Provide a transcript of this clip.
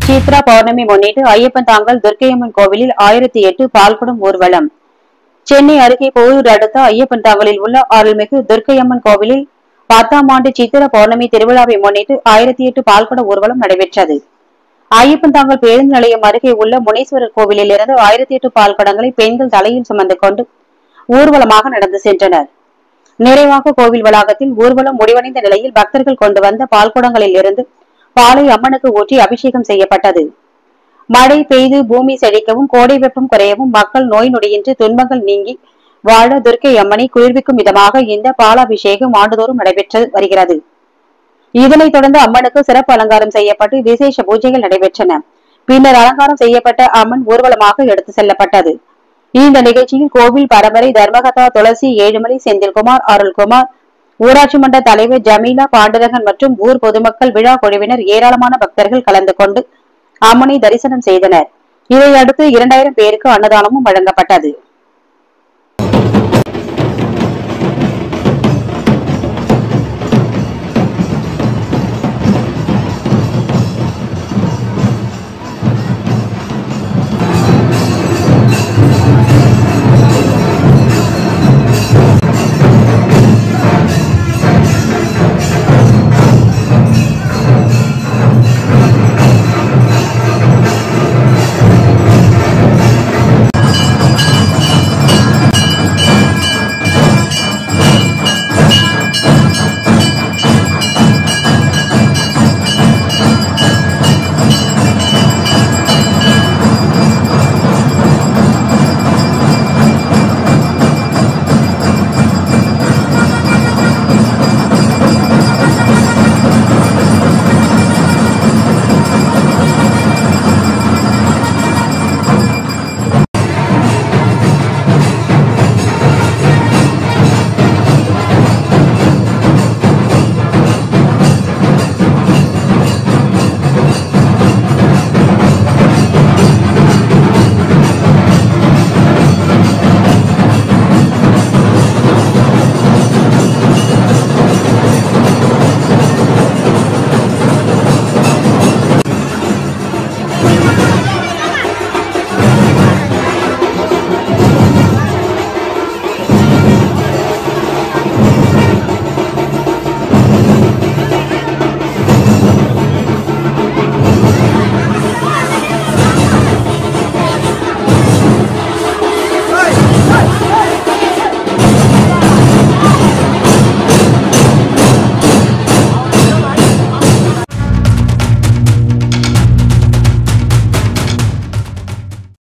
சித்ரா பௌர்ணமி முன்னிட்டு ஐயப்பன் தாங்கல் துர்க்கையம்மன் கோவிலில் ஆயிரத்தி எட்டு பால்குடம் ஊர்வலம் சென்னை அருகே போரூர் அடுத்த ஐயப்பன் தாங்கலில் உள்ள அருள்மிகு துர்க்கையம்மன் கோவிலில் பத்தாம் ஆண்டு சித்திர பௌர்ணமி திருவிழாவை முன்னிட்டு ஆயிரத்தி எட்டு பால்குட ஊர்வலம் நடைபெற்றது ஐயப்பன் தாங்கல் பேருந்து நிலையம் அருகே உள்ள முனீஸ்வரர் கோவிலில் இருந்து ஆயிரத்தி எட்டு பால்குடங்களை பெண்கள் தலையில் சுமந்து கொண்டு ஊர்வலமாக நடந்து சென்றனர் நிறைவாக கோவில் வளாகத்தில் ஊர்வலம் முடிவடைந்த நிலையில் பக்தர்கள் கொண்டு வந்த பால்குடங்களில் இருந்து பாலை அம்மனுக்கு ஊற்றி அபிஷேகம் செய்யப்பட்டது மழை பெய்து பூமி செழிக்கவும் கோடை வெப்பம் குறையவும் மக்கள் நோய் நொடியின்றி துன்பங்கள் நீங்கி வாழ துர்க்கை அம்மனை குளிர்விக்கும் விதமாக இந்த பாலாபிஷேகம் ஆண்டுதோறும் நடைபெற்று வருகிறது இதனைத் தொடர்ந்து அம்மனுக்கு சிறப்பு அலங்காரம் செய்யப்பட்டு விசேஷ பூஜைகள் நடைபெற்றன பின்னர் அலங்காரம் செய்யப்பட்ட அம்மன் ஊர்வலமாக எடுத்து செல்லப்பட்டது இந்த நிகழ்ச்சியில் கோவில் பரம்பரை தர்மகதா துளசி ஏழுமலை செந்தில்குமார் அருள்குமார் ஊராட்சி மன்ற தலைவர் ஜமீலா பாண்டுரங்கன் மற்றும் ஊர் பொதுமக்கள் விழா குழுவினர் ஏராளமான பக்தர்கள் கலந்து கொண்டு அம்மனை தரிசனம் செய்தனர் இதையடுத்து இரண்டாயிரம் பேருக்கு அன்னதானமும் வழங்கப்பட்டது